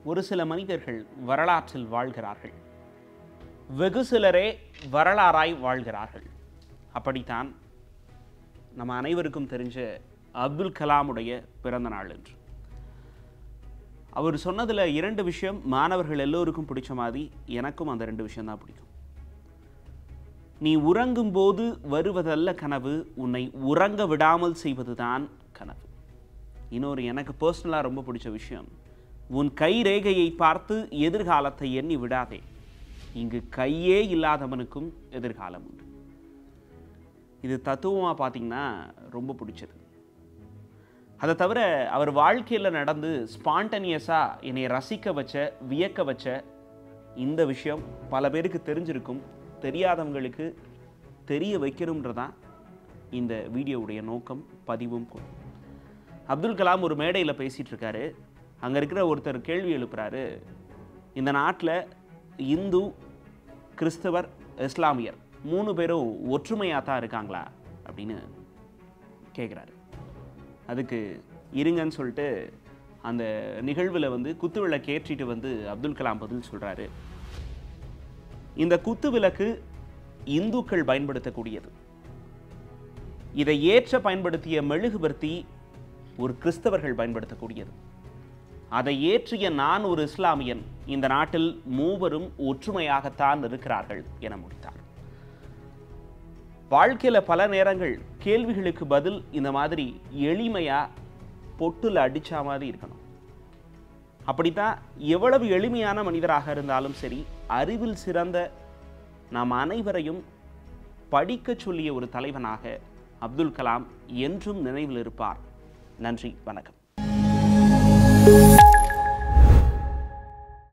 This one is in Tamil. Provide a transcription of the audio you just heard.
ஒரு சில மனிதர்கள் வரலாற்றில் வாழ்கிறார்கள் வெகு சிலரே வரலாறாய் வாழ்கிறார்கள் அப்படித்தான் நம்ம அனைவருக்கும் தெரிஞ்ச அப்துல் கலாமுடைய பிறந்த நாள் என்று அவர் சொன்னதில் இரண்டு விஷயம் மாணவர்கள் எல்லோருக்கும் பிடிச்ச மாதிரி எனக்கும் அந்த ரெண்டு விஷயம் தான் பிடிக்கும் நீ உறங்கும் போது வருவதல்ல கனவு உன்னை உறங்க விடாமல் செய்வதுதான் கனவு இன்னொரு எனக்கு பர்சனலாக ரொம்ப பிடிச்ச விஷயம் உன் கை ரேகையை பார்த்து எதிர்காலத்தை எண்ணி விடாதே இங்கு கையே இல்லாதவனுக்கும் எதிர்காலம் உண்டு இது தத்துவமாக பார்த்தீங்கன்னா ரொம்ப பிடிச்சது அதை தவிர அவர் வாழ்க்கையில் நடந்து ஸ்பான்டனியஸாக என்னை ரசிக்க வச்ச வியக்க வச்ச இந்த விஷயம் பல பேருக்கு தெரிஞ்சிருக்கும் தெரியாதவங்களுக்கு தெரிய வைக்கணுன்றதான் இந்த வீடியோவுடைய நோக்கம் பதிவும் கூட அப்துல் கலாம் ஒரு மேடையில் பேசிகிட்டு இருக்காரு அங்கே இருக்கிற ஒருத்தர் கேள்வி எழுப்புறாரு இந்த நாட்டில் இந்து கிறிஸ்தவர் இஸ்லாமியர் மூணு பேரும் ஒற்றுமையாக தான் இருக்காங்களா அப்படின்னு கேட்குறாரு அதுக்கு இருங்கன்னு சொல்லிட்டு அந்த நிகழ்வில் வந்து குத்து விளக்கு ஏற்றிட்டு வந்து அப்துல் கலாம் பதில் சொல்கிறாரு இந்த குத்து விளக்கு இந்துக்கள் பயன்படுத்தக்கூடியது இதை ஏற்ற பயன்படுத்திய மெழுகுபர்த்தி ஒரு கிறிஸ்தவர்கள் பயன்படுத்தக்கூடியது அதை ஏற்றிய நான் ஒரு இஸ்லாமியன் இந்த நாட்டில் மூவரும் ஒற்றுமையாகத்தான் இருக்கிறார்கள் என முடித்தார் வாழ்க்கையில் பல நேரங்கள் கேள்விகளுக்கு பதில் இந்த மாதிரி எளிமையாக பொட்டுல அடிச்ச மாதிரி இருக்கணும் அப்படித்தான் எவ்வளவு எளிமையான மனிதராக இருந்தாலும் சரி அறிவில் சிறந்த நாம் அனைவரையும் படிக்கச் சொல்லிய ஒரு தலைவனாக அப்துல் கலாம் என்றும் நினைவில் இருப்பார் நன்றி வணக்கம்